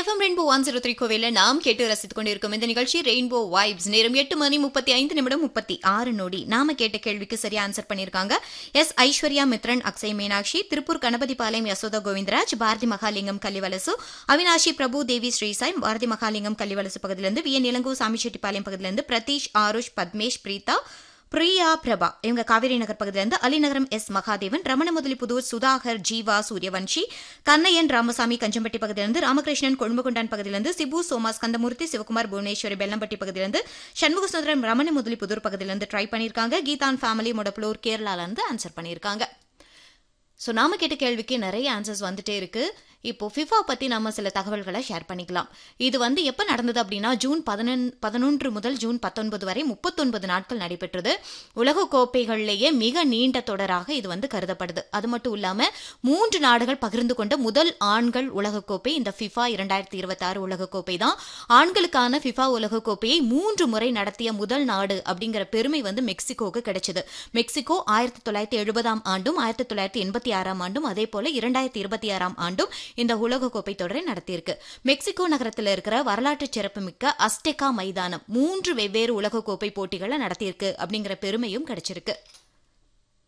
FM rainbow one zero three கோவில நாம் கேட்டு ரசித்துக் கொண்டிருக்கும் இந்த நிகழ்ச்சி ரெயின்போ வைப்ஸ் நேரம் எட்டு மணி முப்பத்தி ஐந்து நிமிடம் முப்பத்தி ஆறு நொடி நாம கேட்ட கேள்விக்கு சரியா ஆன்சர் பண்ணிருக்காங்க எஸ் ஐஸ்வர்யா மித்ரன் அக்ஷய் மீனாட்சி திருப்பூர் கணபதிபாளையம் யசோதா கோவிந்தராஜ் பாரதி மகாலிங்கம் கல்லிவலசு அவினாஷி பிரபு தேவி ஸ்ரீசாய் பாரதி மகாலிங்கம் கல்லிவலசு பகுதியிலிருந்து வி என் இளங்கோ சாமிச்செட்டிப்பாளையம் பகுதியிலிருந்து பிரதீஷ் ஆருஷ் பத்மேஷ் பிரீதா பிரியா பிரபா இவங்க காவேரி நகர் பகுதியிலிருந்து அலிநகரம் எஸ் மகாதேவன் ரமண முதலிபுதூர் சுதாகர் ஜீவா சூரியவன்ஷி கண்ணையன் ராமசாமி கஞ்சம்பட்டி பகுதியிலிருந்து ராமகிருஷ்ணன் கொழும்புகொண்டான் பகுதியிலிருந்து சிபு சோமா ஸ்கந்தமூர்த்தி சிவகுமார் புவனேஸ்வரி பெல்லம்பட்டி பகுதியிலிருந்து சண்முக சுந்தரம் ரமண முதலிபுதூர் பகுதியிலிருந்து ட்ரை பண்ணியிருக்காங்க கீதான் ஃபேமிலி முடப்புலூர் கேரளால இருந்து ஆன்சர் பண்ணியிருக்காங்க ஸோ நாம கேட்ட கேள்விக்கு நிறைய ஆன்சர்ஸ் வந்துட்டே இருக்கு இப்போ ஃபிஃபா பத்தி நம்ம சில தகவல்களை ஷேர் பண்ணிக்கலாம் இது வந்து எப்போ நடந்தது அப்படின்னா ஜூன் பதினொன் பதினொன்று முதல் ஜூன் பத்தொன்பது வரை முப்பத்தொன்பது நாட்கள் நடைபெற்றது உலக கோப்பைகளிலேயே மிக நீண்ட தொடராக இது வந்து கருதப்படுது அது மட்டும் இல்லாம மூன்று நாடுகள் பகிர்ந்து கொண்ட முதல் ஆண்கள் உலகக்கோப்பை இந்த ஃபிஃபா இரண்டாயிரத்தி இருபத்தி ஆறு உலகக்கோப்பை தான் ஆண்களுக்கான ஃபிஃபா உலகக்கோப்பையை மூன்று முறை நடத்திய முதல் நாடு அப்படிங்கிற பெருமை வந்து மெக்சிகோவுக்கு கிடைச்சது மெக்சிகோ ஆயிரத்தி தொள்ளாயிரத்தி எழுபதாம் ஆண்டும் ஆயிரத்தி தொள்ளாயிரத்தி எண்பத்தி ஆறாம் ஆண்டும் அதே போல இரண்டாயிரத்தி இருபத்தி ஆறாம் ஆண்டும் இந்த உலகக்கோப்பை தொடரை நடத்தியிருக்கு மெக்சிகோ நகரத்தில் இருக்கிற வரலாற்று சிறப்புமிக்க அஸ்டெகா மைதானம் மூன்று வெவ்வேறு உலகக்கோப்பை போட்டிகளை நடத்தியிருக்கு அப்படிங்கிற பெருமையும் கிடைச்சிருக்கு